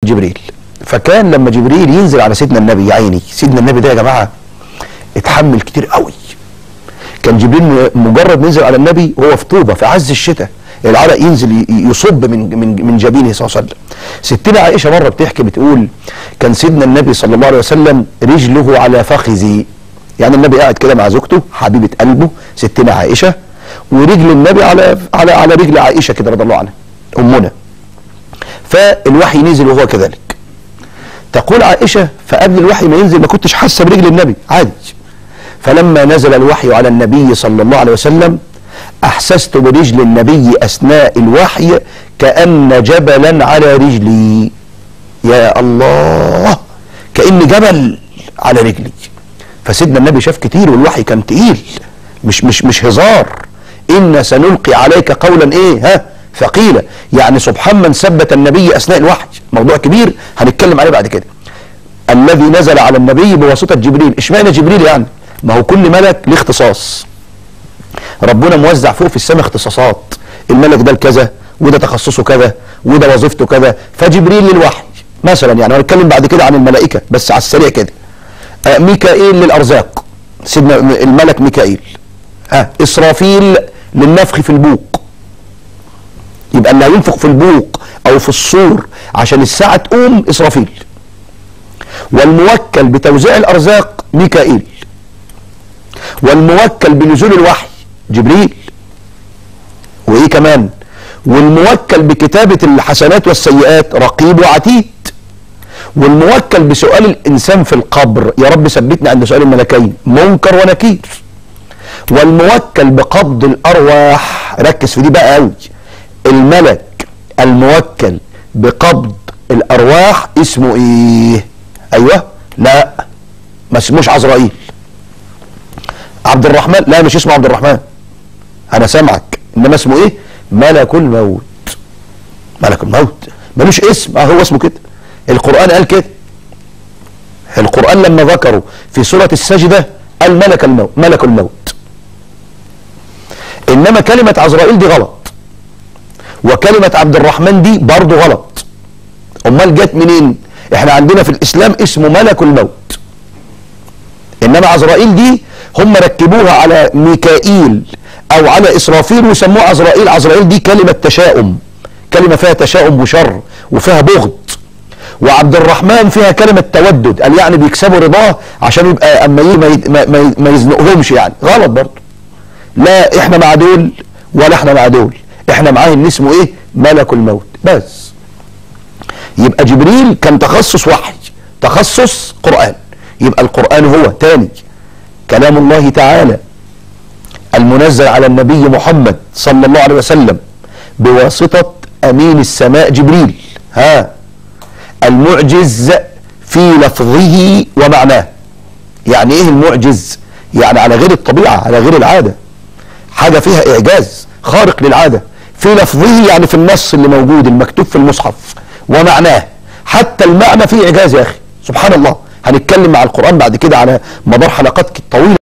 جبريل فكان لما جبريل ينزل على سيدنا النبي يا عيني سيدنا النبي ده يا جماعه اتحمل كتير قوي كان جبريل م- مجرد نزل على النبي وهو في طوبه في عز الشتاء العرق ينزل ي- يصب من من من جبينه صلى الله عليه وسلم ستنا عائشه مره بتحكي بتقول كان سيدنا النبي صلى الله عليه وسلم رجله على فخذي يعني النبي قاعد كده مع زوجته حبيبه قلبه ستنا عائشه ورجل النبي على على على رجل عائشه كده رضي الله عنها امنا فالوحي نزل وهو كذلك تقول عائشة فقبل الوحي ما ينزل ما كنتش حاسة برجل النبي عادي فلما نزل الوحي على النبي صلى الله عليه وسلم أحسست برجل النبي أثناء الوحي كأن جبلا على رجلي يا الله كأن جبل على رجلي فسيدنا النبي شاف كتير والوحي كان تقيل مش مش مش هزار إن سنلقي عليك قولا إيه ها ثقيلا يعني سبحان من ثبت النبي أثناء الوحي موضوع كبير هنتكلم عليه بعد كده الذي نزل على النبي بواسطة جبريل اشمعنى جبريل يعني ما هو كل ملك له اختصاص ربنا موزع فوق في السماء اختصاصات الملك ده الكذا وده تخصصه كذا وده وظيفته كذا فجبريل للوحي مثلا يعني هنتكلم بعد كده عن الملائكة بس على السريع كده آه ميكائيل للأرزاق سيدنا الملك ميكائيل ها إسرافيل للنفخ في البوق يبقى اللي هينفخ في البوق او في الصور عشان الساعة تقوم اسرافيل والموكل بتوزيع الارزاق ميكائيل والموكل بنزول الوحي جبريل وايه كمان والموكل بكتابة الحسنات والسيئات رقيب وعتيد والموكل بسؤال الانسان في القبر يا رب ثبتني عند سؤال الملكين منكر ونكير والموكل بقبض الارواح ركز في دي بقى قوي الملك الموكل بقبض الارواح اسمه ايه ايوه لا ما اسموش عزرائيل عبد الرحمن لا مش اسمه عبد الرحمن انا سامعك انما اسمه ايه ملك الموت ملك الموت ملوش اسم اه هو اسمه كده القران قال كده القران لما ذكروا في سوره السجده قال ملك الموت ملك الموت انما كلمه عزرائيل دي غلط وكلمة عبد الرحمن دي برضه غلط امال جت منين احنا عندنا في الاسلام اسمه ملك الموت انما عزرائيل دي هم ركبوها على ميكائيل او على اسرافيل وسموه عزرائيل عزرائيل دي كلمة تشاؤم كلمة فيها تشاؤم وشر وفيها بغض وعبد الرحمن فيها كلمة تودد قال يعني بيكسبوا رضاه عشان يبقى اما يجي ما, يد- ما, ما, ما يزنقهمش يعني غلط برضه لا احنا مع دول ولا احنا مع دول احنا معاه ان اسمه ايه ملك الموت بس يبقى جبريل كان تخصص وحي تخصص قرآن يبقى القرآن هو تاني كلام الله تعالى المنزل على النبي محمد صلى الله عليه وسلم بواسطة أمين السماء جبريل ها المعجز في لفظه ومعناه يعني ايه المعجز يعني على غير الطبيعة على غير العادة حاجة فيها إعجاز خارق للعادة في لفظه يعني في النص اللي موجود المكتوب في المصحف ومعناه حتى المعنى فيه إعجاز يا أخي سبحان الله هنتكلم مع القرآن بعد كده على مدار حلقات طويلة